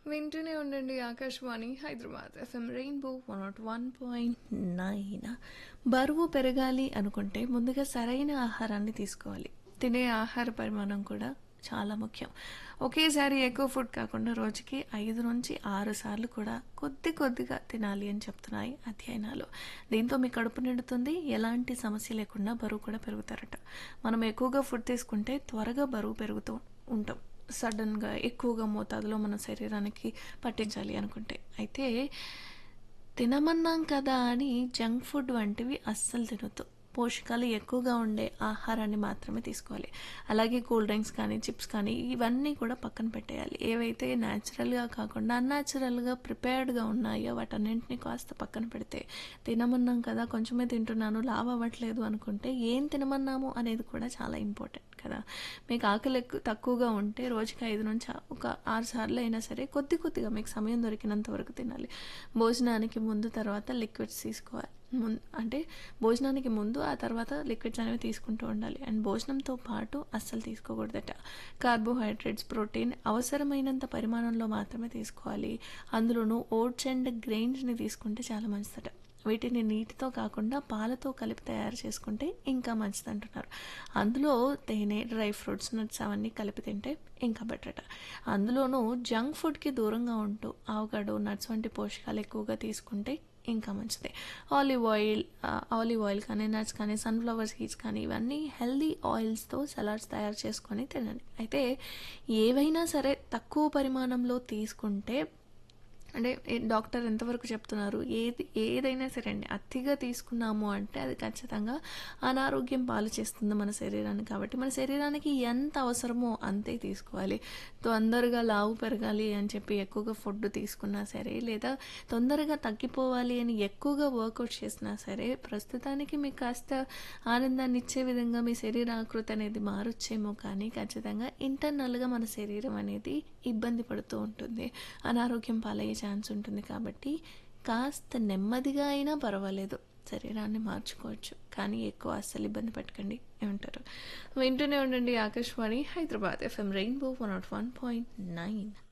వింటూనే ఉండండి Akashvani Hyderabad FM rainbow one nought one point nine బరువు పెరగాలి అనుకుంటే ముందుగా సరైన ఆహారాన్ని తీసుకోవాలి తినే ఆహార పరిమాణం కూడా చాలా ముఖ్యం ఒకేసారి ఎక్కువ ఫుడ్ కాకుండా రోజుకి ఐదు నుంచి ఆరు సార్లు కూడా కొద్ది కొద్దిగా తినాలి అని చెప్తున్నాయి అధ్యయనాలు దీంతో మీ కడుపు నిండుతుంది ఎలాంటి సమస్య లేకుండా బరువు కూడా పెరుగుతారట మనం ఎక్కువగా ఫుడ్ తీసుకుంటే త్వరగా బరువు పెరుగుతూ ఉంటాం సడన్గా ఎక్కువగా మోతాదులో మన శరీరానికి పట్టించాలి అనుకుంటే అయితే తినమన్నాం కదా అని జంక్ ఫుడ్ వంటివి అస్సలు తినొద్దు పోషకాలు ఎక్కువగా ఉండే ఆహారాన్ని మాత్రమే తీసుకోవాలి అలాగే కూల్ డ్రింక్స్ కానీ చిప్స్ కానీ ఇవన్నీ కూడా పక్కన పెట్టేయాలి ఏవైతే న్యాచురల్గా కాకుండా అన్యాచురల్గా ప్రిపేర్డ్గా ఉన్నాయో వాటన్నింటినీ కాస్త పక్కన పెడితే తినమన్నాం కదా కొంచెమే తింటున్నాను లావ్ అవ్వట్లేదు అనుకుంటే ఏం తినమన్నాము అనేది కూడా చాలా ఇంపార్టెంట్ కదా మీకు ఆకలి ఎక్కువ తక్కువగా ఉంటే రోజుకి ఐదు నుంచి ఒక ఆరు సార్లు అయినా సరే కొద్ది కొద్దిగా మీకు సమయం దొరికినంత వరకు తినాలి భోజనానికి ముందు తర్వాత లిక్విడ్స్ తీసుకోవాలి ముం- అంటే భోజనానికి ముందు ఆ తర్వాత లిక్విడ్స్ అనేవి తీసుకుంటూ ఉండాలి అండ్ భోజనంతో పాటు అస్సలు తీసుకోకూడదట కార్బోహైడ్రేట్స్ ప్రోటీన్ అవసరమైనంత పరిమాణంలో మాత్రమే తీసుకోవాలి అందులోనూ ఓట్స్ అండ్ గ్రెయిన్స్ని తీసుకుంటే చాలా మంచిదట వీటిని నీటితో కాకుండా పాలతో కలిపి తయారు చేసుకుంటే ఇంకా మంచిది అంటున్నారు అందులో తేనె డ్రై ఫ్రూట్స్ నట్స్ అవన్నీ కలిపి తింటే ఇంకా బెటర్ అట అందులోనూ జంక్ ఫుడ్కి దూరంగా ఉంటూ ఆవకాడో నట్స్ వంటి పోషకాలు ఎక్కువగా తీసుకుంటే ఇంకా మంచిది ఆలివ్ ఆయిల్ ఆ, ఆలివ్ ఆయిల్ కానీ నట్స్ కానీ సన్ఫ్లవర్ సీడ్స్ కానీ ఇవన్నీ హెల్దీ ఆయిల్స్తో సలాడ్స్ తయారు చేసుకొని తినండి అయితే ఏవైనా సరే తక్కువ పరిమాణంలో తీసుకుంటే అంటే ఏ- డాక్టర్ ఎంతవరకు చెప్తున్నారు ఏది ఏదైనా సరే అండి అతిగా తీసుకున్నాము అంటే అది ఖచ్చితంగా అనారోగ్యం పాలు చేస్తుంది మన శరీరాన్ని కాబట్టి మన శరీరానికి ఎంత అవసరమో అంతే తీసుకోవాలి తొందరగా లావు పెరగాలి అని చెప్పి ఎక్కువగా ఫుడ్ తీసుకున్నా సరే లేదా తొందరగా తగ్గిపోవాలి అని ఎక్కువగా వర్కౌట్ చేసినా సరే ప్రస్తుతానికి మీకు కాస్త ఆనందాన్ని ఇచ్చే విధంగా మీ శరీర ఆకృతి అనేది మారొచ్చేమో కానీ ఖచ్చితంగా ఇంటర్నల్గా మన శరీరం అనేది ఇబ్బంది పడుతూ ఉంటుంది అనారోగ్యం పాలయ్యే ఛాన్స్ ఉంటుంది కాబట్టి కాస్త నెమ్మదిగా అయినా పర్వాలేదు శరీరాన్ని మార్చుకోవచ్చు కానీ ఎక్కువ అస్సలు ఇబ్బంది పెట్టకండి ఏమంటారు వింటూనే ఉండండి Akashvani Hyderabad FM rainbow one nought one point nine